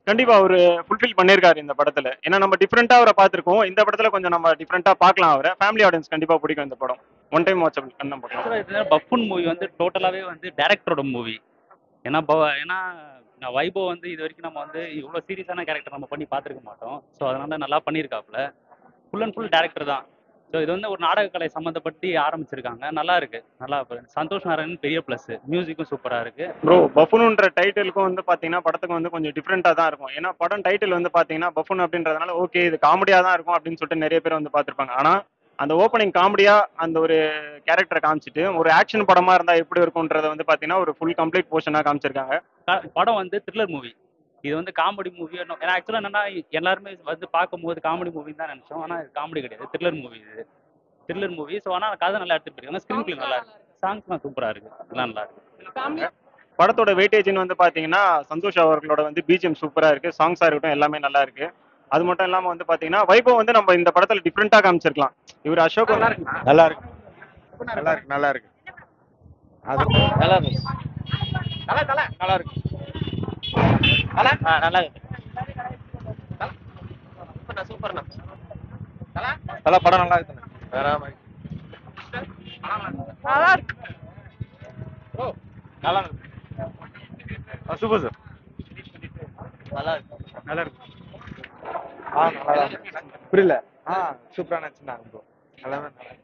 கண்டிப்பா அவரு ஃபுல்ஃபில் பண்ணியிருக்காரு இந்த படத்துல ஏன்னா நம்ம டிஃப்ரெண்டா அவரை பார்த்திருக்கோம் இந்த படத்துல கொஞ்சம் நம்ம டிஃப்ரெண்டா பார்க்கலாம் அவரை ஃபேமிலி ஆடியன்ஸ் கண்டிப்பா பிடிக்கும் இந்த படம் ஒன் டைம் வாட்சபிள் கண்ணம் பார்க்கலாம் பஃபுன் மூவி வந்து டோட்டலாகவே வந்து டேரக்டரோட மூவி ஏன்னா ப- ஏன்னா நான் வைபவ் வந்து இது வரைக்கும் நம்ம வந்து இவ்வளோ சீரியஸான கேரக்டர் நம்ம பண்ணி பார்த்துருக்க மாட்டோம் ஸோ அதனால நல்லா பண்ணியிருக்காப்புல ஃபுல் அண்ட் ஃபுல் டேரக்டர் தான் ஸோ இது வந்து ஒரு நாடகக்கலை சம்மந்தப்பட்டு ஆரம்பிச்சிருக்காங்க நல்லா இருக்கு நல்லா இருக்கு. சந்தோஷ் நாராயணன் பெரிய ப்ளஸ் மியூசிக்கும் சூப்பராக இருக்கு ப்ரோ பஃபுனுன்ற டைட்டிலுக்கும் வந்து பாத்தீங்கன்னா படத்துக்கு வந்து கொஞ்சம் டிஃப்ரெண்டா தான் இருக்கும் ஏன்னா படம் டைட்டில் வந்து பாத்தீங்கன்னா பஃபுன் அப்படின்றதுனால ஓகே இது காமெடியா தான் இருக்கும் அப்படின்னு சொல்லிட்டு நிறைய பேர் வந்து பார்த்திருப்பாங்க ஆனா அந்த ஓப்பனிங் காமெடியா அந்த ஒரு கேரக்டரை காமிச்சிட்டு ஒரு ஆக்ஷன் படமா இருந்தா எப்படி இருக்கும்ன்றத வந்து பாத்தீங்கன்னா ஒரு ஃபுல் கம்ப்ளீட் போர்ஷனா காமிச்சிருக்காங்க க- படம் வந்து த்ரில்லர் மூவி இது வந்து காமெடி மூவி ஏன்னா ஆக்சுவலாக என்னன்னா எல்லாருமே வந்து பார்க்கும்போது காமெடி மூவி தான் நினச்சோம் ஆனால் இது காமெடி கிடையாது த்ரில்லர் மூவி இது த்ரில்லர் மூவி ஸோ ஆனால் கதை நல்லா எடுத்துட்டு போயிருக்காங்க ஸ்க்ரீன் பிளே நல்லா இருக்கு சாங்ஸ்லாம் சூப்பராக இருக்கு எல்லாம் நல்லா இருக்கு படத்தோட வெயிட்டேஜ்னு வந்து பாத்தீங்கன்னா சந்தோஷ் அவர்களோட வந்து பிஜிஎம் சூப்பரா இருக்கு சாங்ஸா இருக்கட்டும் எல்லாமே நல்லா இருக்கு அது மட்டும் இல்லாம வந்து பாத்தீங்கன்னா வைபவ் வந்து நம்ம இந்த படத்துல டிஃப்ரெண்டா காமிச்சிருக்கலாம் இவர் அசோக் நல்லா இருக்கு நல்லா இருக்கு நல்லா இருக்கு நல்லா இருக்கு அது நல்லா இருக்கு நல்லா இருக்கு நல்லா இருக்கு நல்லா படம் நல்லா இருக்கு வேற மாதிரி நல்லா இருக்கு நல்லா இருக்கு சூப்பர் சார் நல்லா இருக்கு நல்லா இருக்கு ஆ நல்லா புரியல ஆ சூப்பரா நடிச்சிருந்தாங்க ப்ரோ எல்லாமே நல்லா இருக்கு